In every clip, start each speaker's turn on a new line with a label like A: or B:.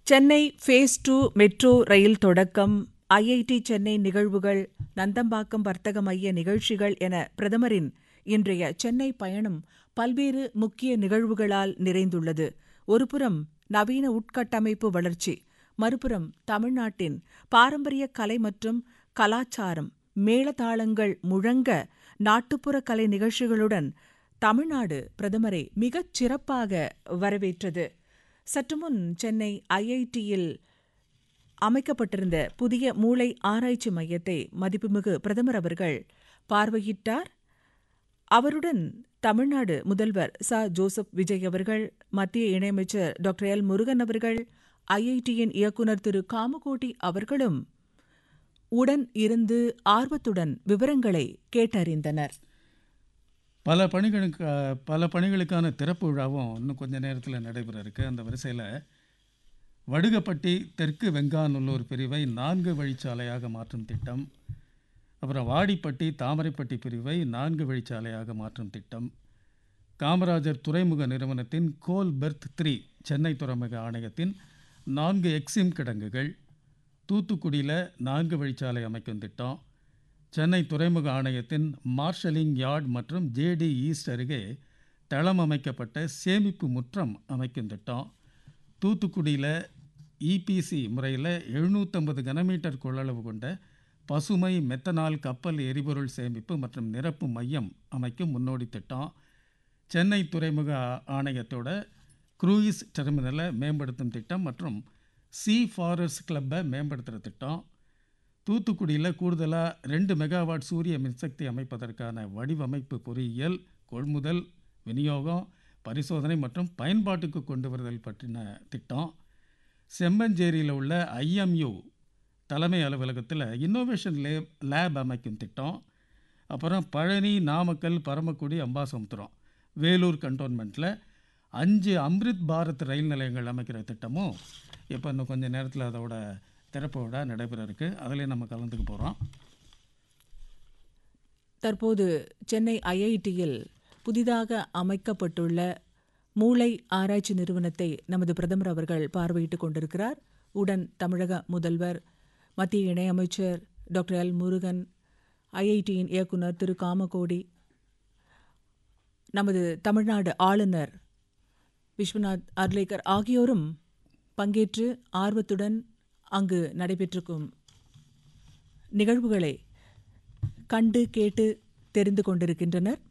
A: Chennai phase two metro rail தொடக்கம் IIT Chennai நிகழ்வுகள் நந்தம்பாக்கம் வர்த்தக மைய நிகழ்ச்சிகள் என பிரதமரின் இன்றைய சென்னை பயணம் பல்வேறு முக்கிய நிகழ்வுகளால் நிறைந்துள்ளது ஒருபுறம் நவீன உட்கட்டமைப்பு வளர்ச்சி மறுபுறம் தமிழ்நாட்டின் பாரம்பரிய கலை மற்றும் கலாச்சாரம் மேளதாளங்கள் முழங்க நாட்டுப்புற கலை நிகழ்ச்சிகளுடன் தமிழ்நாடு பிரதமரை மிகச் சிறப்பாக வரவேற்றது சற்றுமுன் சென்னை ஐஐடியில் அமைக்கப்பட்டிருந்த புதிய மூளை ஆராய்ச்சி மையத்தை மதிப்புமிகு பிரதமர் அவர்கள் பார்வையிட்டார் அவருடன் தமிழ்நாடு முதல்வர் ச ஜோசப் விஜய் அவர்கள் மத்திய இணையமைச்சர் டாக்டர் எல் முருகன் அவர்கள் ஐஐடியின் இயக்குநர் திரு காமகோட்டி அவர்களும் உடன் இருந்து ஆர்வத்துடன் விவரங்களை கேட்டறிந்தனர்
B: பல பணிகளுக்கு பல பணிகளுக்கான திறப்பு விழாவும் இன்னும் கொஞ்ச நேரத்தில் நடைபெற இருக்கு அந்த வரிசையில் வடுகப்பட்டி தெற்கு வெங்காநல்லூர் பிரிவை நான்கு வழிச்சாலையாக மாற்றும் திட்டம் அப்புறம் வாடிப்பட்டி தாமரைப்பட்டி பிரிவை நான்கு வழிச்சாலையாக மாற்றும் திட்டம் காமராஜர் துறைமுக நிறுவனத்தின் கோல் பெர்த் த்ரீ சென்னை துறைமுக ஆணையத்தின் நான்கு எக்ஸிம் கிடங்குகள் தூத்துக்குடியில் நான்கு வழிச்சாலை அமைக்கும் திட்டம் சென்னை துறைமுக ஆணையத்தின் மார்ஷலிங் யார்ட் மற்றும் ஜேடி ஈஸ்ட் அருகே தளம் அமைக்கப்பட்ட சேமிப்பு முற்றம் அமைக்கும் திட்டம் தூத்துக்குடியில் இபிசி முறையில் எழுநூற்றம்பது கனமீட்டர் கொள்ளளவு கொண்ட பசுமை மெத்தனால் கப்பல் எரிபொருள் சேமிப்பு மற்றும் நிரப்பு மையம் அமைக்கும் முன்னோடி திட்டம் சென்னை துறைமுக ஆணையத்தோட க்ரூயிஸ் டெர்மினலை மேம்படுத்தும் திட்டம் மற்றும் சி ஃபாரஸ்ட் கிளப்பை மேம்படுத்துகிற திட்டம் தூத்துக்குடியில் கூடுதலாக ரெண்டு மெகாவாட் சூரிய மின்சக்தி அமைப்பதற்கான வடிவமைப்பு பொறியியல் கொள்முதல் விநியோகம் பரிசோதனை மற்றும் பயன்பாட்டுக்கு கொண்டு வருதல் பற்றின திட்டம் செம்மஞ்சேரியில் உள்ள ஐஎம்யூ தலைமை அலுவலகத்தில் இன்னோவேஷன் லேப் லேப் அமைக்கும் திட்டம் அப்புறம் பழனி நாமக்கல் பரமக்குடி அம்பாசமுத்திரம் வேலூர் கண்டோன்மெண்ட்டில் அஞ்சு அம்ரித் பாரத் ரயில் நிலையங்கள் அமைக்கிற திட்டமும் இப்போ இன்னும் கொஞ்சம் நேரத்தில் அதோட திறப்பு விழா நடைபெற இருக்கு அதில் நம்ம கலந்துக்க போகிறோம்
A: தற்போது சென்னை ஐஐடியில் புதிதாக அமைக்கப்பட்டுள்ள மூளை ஆராய்ச்சி நிறுவனத்தை நமது பிரதமர் அவர்கள் பார்வையிட்டுக் கொண்டிருக்கிறார் உடன் தமிழக முதல்வர் மத்திய இணையமைச்சர் டாக்டர் எல் முருகன் ஐஐடியின் இயக்குனர் திரு காமகோடி நமது தமிழ்நாடு ஆளுநர் விஸ்வநாத் அர்லேக்கர் ஆகியோரும் பங்கேற்று ஆர்வத்துடன் அங்கு நடைபெற்றிருக்கும் நிகழ்வுகளை கண்டு கேட்டு தெரிந்து கொண்டிருக்கின்றனர்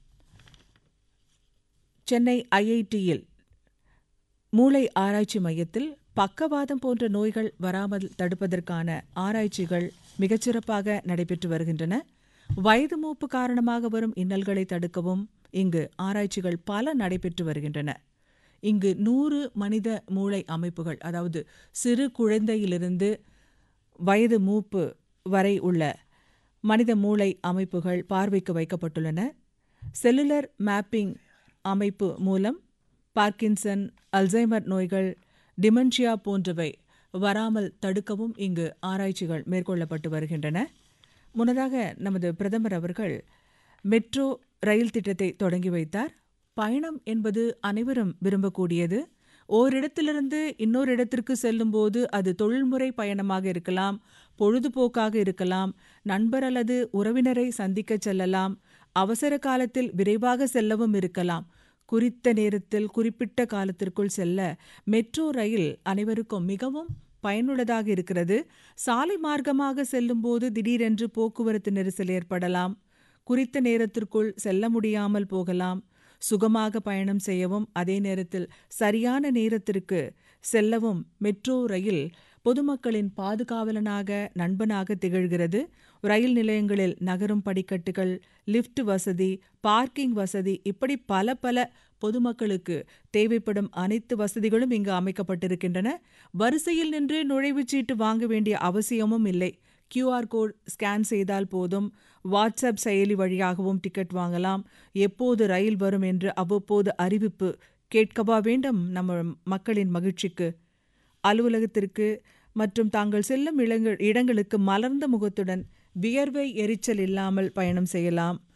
A: சென்னை ஐஐடியில் மூளை ஆராய்ச்சி மையத்தில் பக்கவாதம் போன்ற நோய்கள் வராமல் தடுப்பதற்கான ஆராய்ச்சிகள் மிகச்சிறப்பாக நடைபெற்று வருகின்றன வயது மூப்பு காரணமாக வரும் இன்னல்களை தடுக்கவும் இங்கு ஆராய்ச்சிகள் பல நடைபெற்று வருகின்றன இங்கு நூறு மனித மூளை அமைப்புகள் அதாவது சிறு குழந்தையிலிருந்து வயது மூப்பு வரை உள்ள மனித மூளை அமைப்புகள் பார்வைக்கு வைக்கப்பட்டுள்ளன செல்லுலர் மேப்பிங் அமைப்பு மூலம் பார்க்கின்சன் அல்சைமர் நோய்கள் டிமென்ஷியா போன்றவை வராமல் தடுக்கவும் இங்கு ஆராய்ச்சிகள் மேற்கொள்ளப்பட்டு வருகின்றன முன்னதாக நமது பிரதமர் அவர்கள் மெட்ரோ ரயில் திட்டத்தை தொடங்கி வைத்தார் பயணம் என்பது அனைவரும் விரும்பக்கூடியது ஓரிடத்திலிருந்து இன்னொரு இடத்திற்கு செல்லும்போது அது தொழில்முறை பயணமாக இருக்கலாம் பொழுதுபோக்காக இருக்கலாம் நண்பர் அல்லது உறவினரை சந்திக்க செல்லலாம் அவசர காலத்தில் விரைவாக செல்லவும் இருக்கலாம் குறித்த நேரத்தில் குறிப்பிட்ட காலத்திற்குள் செல்ல மெட்ரோ ரயில் அனைவருக்கும் மிகவும் பயனுள்ளதாக இருக்கிறது சாலை மார்க்கமாக செல்லும்போது திடீரென்று போக்குவரத்து நெரிசல் ஏற்படலாம் குறித்த நேரத்திற்குள் செல்ல முடியாமல் போகலாம் சுகமாக பயணம் செய்யவும் அதே நேரத்தில் சரியான நேரத்திற்கு செல்லவும் மெட்ரோ ரயில் பொதுமக்களின் பாதுகாவலனாக நண்பனாக திகழ்கிறது ரயில் நிலையங்களில் நகரும் படிக்கட்டுகள் லிஃப்ட் வசதி பார்க்கிங் வசதி இப்படி பல பல பொதுமக்களுக்கு தேவைப்படும் அனைத்து வசதிகளும் இங்கு அமைக்கப்பட்டிருக்கின்றன வரிசையில் நின்று நுழைவுச்சீட்டு வாங்க வேண்டிய அவசியமும் இல்லை கியூஆர் கோட் ஸ்கேன் செய்தால் போதும் வாட்ஸ்அப் செயலி வழியாகவும் டிக்கெட் வாங்கலாம் எப்போது ரயில் வரும் என்று அவ்வப்போது அறிவிப்பு கேட்கவா வேண்டும் நம்ம மக்களின் மகிழ்ச்சிக்கு அலுவலகத்திற்கு மற்றும் தாங்கள் செல்லும் இடங்களுக்கு மலர்ந்த முகத்துடன் வியர்வை எரிச்சல் இல்லாமல் பயணம் செய்யலாம்